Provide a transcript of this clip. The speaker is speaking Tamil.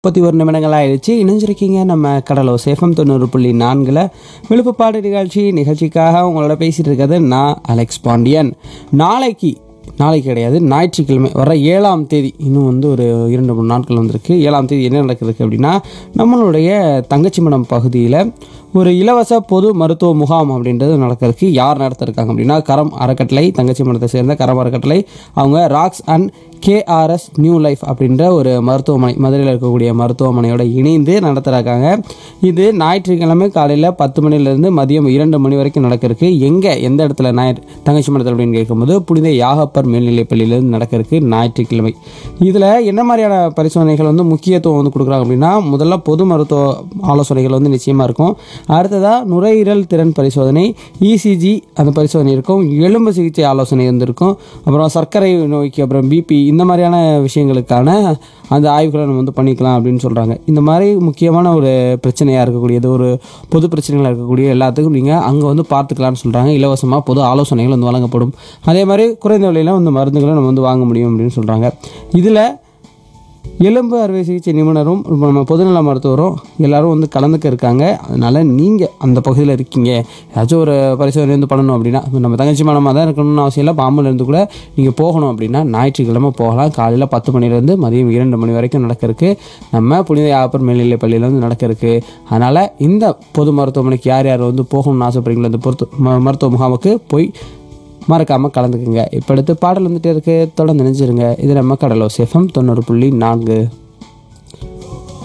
முப்பத்தி ஒரு நிமிடங்கள் ஆயிடுச்சு இணைஞ்சிருக்கீங்க நம்ம கடலோ சேஃபம் தொண்ணூறு புள்ளி நான்கில் விழுப்புப்பாடு நிகழ்ச்சி நிகழ்ச்சிக்காக உங்களோட பேசிட்டு இருக்கிறது நான் அலெக்ஸ் பாண்டியன் நாளைக்கு நாளைக்கு கிடையாது ஞாயிற்றுக்கிழமை வர ஏழாம் தேதி இன்னும் வந்து ஒரு இரண்டு மூணு நாட்கள் வந்திருக்கு ஏழாம் தேதி என்ன நடக்குது அப்படின்னா நம்மளுடைய தங்கச்சிமடம் பகுதியில் ஒரு இலவச பொது மருத்துவ முகாம் அப்படின்றது நடக்கிறதுக்கு யார் நடத்திருக்காங்க அப்படின்னா கரம் அறக்கட்டளை தங்கச்சி மடத்தை சேர்ந்த கரம் அறக்கட்டளை அவங்க Rocks and KRS New Life அப்படின்ற ஒரு மருத்துவமனை மதுரையில் இருக்கக்கூடிய மருத்துவமனையோட இணைந்து நடத்துகிறாங்க இது ஞாயிற்றுக்கிழமை காலையில் பத்து மணிலேருந்து மதியம் இரண்டு மணி வரைக்கும் நடக்கிறதுக்கு எங்கே எந்த இடத்துல ஞாயிற்று தங்கச்சி மடத்தில் அப்படின்னு கேட்கும்போது புனித யாகப்பர் மேல்நிலைப் பள்ளியிலேருந்து நடக்கிறதுக்கு ஞாயிற்றுக்கிழமை இதில் என்ன மாதிரியான பரிசோதனைகள் வந்து முக்கியத்துவம் வந்து கொடுக்குறாங்க அப்படின்னா முதல்ல பொது மருத்துவ ஆலோசனைகள் வந்து நிச்சயமாக இருக்கும் அடுத்ததாக நுரையீரல் திறன் பரிசோதனை இசிஜி அந்த பரிசோதனை இருக்கும் எலும்பு சிகிச்சை ஆலோசனை வந்து இருக்கும் அப்புறம் சர்க்கரை நோய்க்கு அப்புறம் பிபி இந்த மாதிரியான விஷயங்களுக்கான அந்த ஆய்வுகளை நம்ம வந்து பண்ணிக்கலாம் அப்படின்னு சொல்கிறாங்க இந்த மாதிரி முக்கியமான ஒரு பிரச்சனையாக இருக்கக்கூடியது ஒரு பொது பிரச்சனைகளாக இருக்கக்கூடிய எல்லாத்துக்கும் நீங்கள் அங்கே வந்து பார்த்துக்கலாம்னு சொல்கிறாங்க இலவசமாக பொது ஆலோசனைகள் வந்து வழங்கப்படும் அதே மாதிரி குறைந்த விலையில் வந்து மருந்துகளை நம்ம வந்து வாங்க முடியும் அப்படின்னு சொல்கிறாங்க இதில் எலும்பு அறுவை சிகிச்சை நிபுணரும் இப்ப நம்ம பொதுநல மருத்துவரும் எல்லாரும் வந்து கலந்துக்க இருக்காங்க அதனால் நீங்கள் அந்த பகுதியில் இருக்கீங்க ஏதாச்சும் ஒரு பரிசோதனை வந்து பண்ணணும் அப்படின்னா இப்ப நம்ம தங்கச்சி மனமாக தான் இருக்கணும்னு அவசியம் இல்லை பாம்புல இருந்து கூட நீங்கள் போகணும் அப்படின்னா ஞாயிற்றுக்கிழமை போகலாம் காலையில் பத்து மணிலேருந்து மதியம் இரண்டு மணி வரைக்கும் நடக்கிறதுக்கு நம்ம புனித யாப்பர் மேல்நிலைப் பள்ளியில் வந்து நடக்கிறதுக்கு அதனால் இந்த பொது மருத்துவமனைக்கு யார் யார் வந்து போகணும்னு ஆசைப்படுறீங்களோ இந்த பொறுத்து ம- மருத்துவ முகாமுக்கு போய் மறக்காமல் கலந்துக்குங்க இப்போ அடுத்து பாடல் வந்துட்டே இருக்கு தொடர்ந்து நினைச்சிருங்க இது நம்ம கடலோ சேஃபம் தொண்ணூறு புள்ளி நான்கு